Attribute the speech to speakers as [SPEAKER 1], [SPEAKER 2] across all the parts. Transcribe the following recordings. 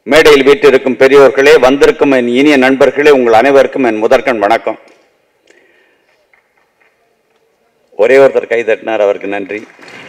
[SPEAKER 1] மேடையில் வீட்டிருக்கும் பெரியோர்களே வந்திருக்கும் என் இனிய நண்பர்களே உங்கள் அனைவருக்கும் என் முதற்கண் வணக்கம் ஒரே ஒருத்தர் கை தட்டினார் அவருக்கு நன்றி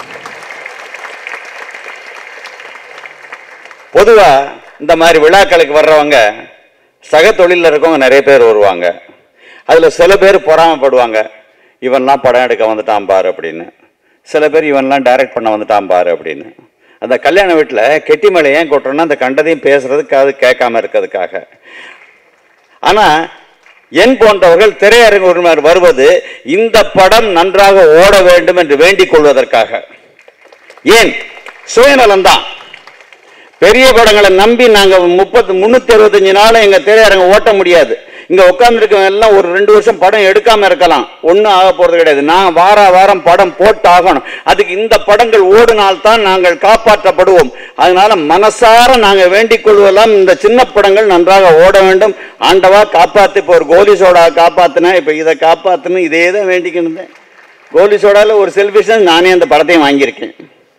[SPEAKER 1] பொதுவா இந்த மாதிரி விழாக்களுக்கு வர்றவங்க சக தொழிலில் இருக்கவங்க நிறைய பேர் வருவாங்க அதுல சில பேர் பொறாமைப்படுவாங்க இவன்லாம் படம் எடுக்க வந்துட்டான் பாரு அப்படின்னு சில பேர் இவன்லாம் டைரக்ட் பண்ண வந்துட்டான் பாரு அப்படின்னு அந்த கல்யாண வீட்டில் கெட்டி மேலே ஏன் கொட்டுறோன்னா அந்த கண்டதையும் பேசுறதுக்கு அது கேட்காம இருக்கிறதுக்காக ஆனா என் போன்றவர்கள் திரையரங்குகள் வருவது இந்த படம் நன்றாக ஓட வேண்டும் என்று வேண்டிக் கொள்வதற்காக ஏன் சுயநலம்தான் பெரிய படங்களை நம்பி நாங்க முப்பத்து முன்னூத்தி அறுபத்தஞ்சு நாள் எங்க திரையரங்க ஓட்ட முடியாது இங்க உட்கார்ந்து எல்லாம் ஒரு ரெண்டு வருஷம் படம் எடுக்காம இருக்கலாம் ஒண்ணும் ஆக போறது கிடையாது நான் வார வாரம் படம் போட்டு ஆகணும் அதுக்கு இந்த படங்கள் ஓடினால்தான் நாங்கள் காப்பாற்றப்படுவோம் அதனால மனசார நாங்க வேண்டிக் கொள்வதெல்லாம் இந்த சின்ன படங்கள் நன்றாக ஓட வேண்டும் ஆண்டவா காப்பாத்து இப்போ ஒரு கோலி சோடா காப்பாத்துனேன் இப்ப இதை காப்பாத்துன்னு இதே தான் வேண்டிக்கணும் கோலி சோடால ஒரு செல்ஃபிஷன் நானே அந்த படத்தையும் வாங்கியிருக்கேன்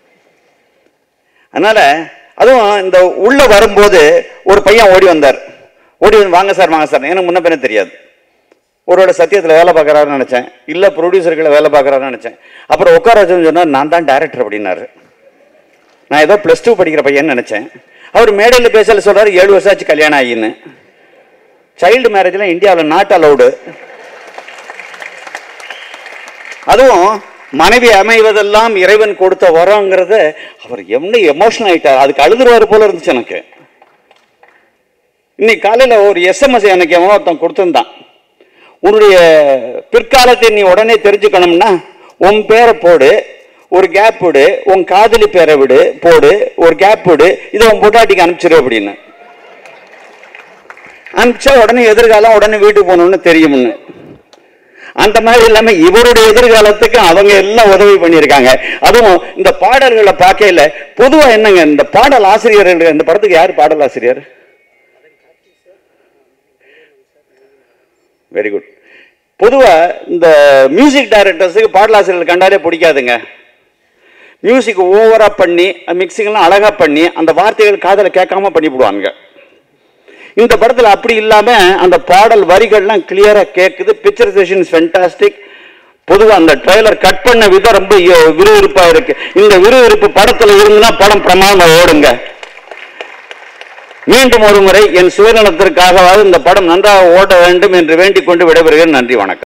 [SPEAKER 1] அதனால அதுவும் இந்த உள்ள வரும்போது ஒரு பையன் ஓடி வந்தார் ஓடி வந்து வாங்க சார் வாங்க சார் எனக்கு முன்ன பின்ன தெரியாது ஒருவேளை சத்தியத்தில் வேலை பார்க்குறாருன்னு நினச்சேன் இல்லை ப்ரொடியூசர்களை வேலை பார்க்குறாருன்னு நினச்சேன் அப்புறம் உட்கார வச்சுன்னு சொன்னார் நான் தான் டைரக்டர் அப்படின்னாரு நான் ஏதோ ப்ளஸ் டூ படிக்கிற பையன்னு நினச்சேன் அவர் மேடையில் பேசல சொல்றாரு ஏழு வருஷம் ஆச்சு கல்யாணம் ஆகின்னு சைல்டு மேரேஜ்லாம் இந்தியாவில் நாட் அலௌடு அதுவும் மனைவி அமைவதெல்லாம் இறைவன் கொடுத்த வரங்கிறத அவர் என்ன எமோஷனல் ஆயிட்டார் அதுக்கு அழுதுருவாரு போல இருந்துச்சு எனக்கு இன்னைக்கு காலையில ஒரு எஸ்எம்எஸ் எனக்கு எவனோ ஒருத்தன் கொடுத்திருந்தான் உன்னுடைய பிற்காலத்தை நீ உடனே தெரிஞ்சுக்கணும்னா உன் பேரை போடு ஒரு கேப் விடு உன் காதலி பேரை விடு போடு ஒரு கேப் விடு இதை உன் பொட்டாட்டிக்கு அனுப்பிச்சிரு அப்படின்னு அனுப்பிச்சா உடனே எதிர்காலம் உடனே வீட்டுக்கு போகணும்னு தெரியும்னு அந்த மாதிரி இல்லாம இவருடைய எதிர்காலத்துக்கு அவங்க எல்லாம் உதவி பண்ணியிருக்காங்க அதுவும் இந்த பாடல்களை பார்க்கையில பொதுவா என்னங்க இந்த பாடல் ஆசிரியர்கள் இந்த படத்துக்கு யார் பாடல் ஆசிரியர் வெரி குட் பொதுவா இந்த மியூசிக் டைரக்டர்ஸுக்கு பாடலாசிரியர்கள் கண்டாலே பிடிக்காதுங்க மியூசிக் ஓவரா பண்ணி மிக்சிங்லாம் அழகா பண்ணி அந்த வார்த்தைகள் காதல கேட்காம பண்ணிவிடுவாங்க இந்த படத்துல அப்படி இல்லாம அந்த பாடல் வரிகள்லாம் கிளியரா கேக்குது பிக்சரைசேஷன் ஃபென்டாஸ்டிக் பொதுவா அந்த ட்ரெய்லர் கட் பண்ண விதம் ரொம்ப யோ- விறுவிறுப்பா இருக்கு இந்த விறுவிறுப்பு படத்துல இருந்துன்னா படம் பிரமாதமா ஓடுங்க மீண்டும் ஒரு முறை என் சுயநலத்திற்காகவாவது இந்த படம் நன்றாக ஓட வேண்டும் என்று வேண்டிக் கொண்டு விடைபெறுகிறேன் நன்றி வணக்கம்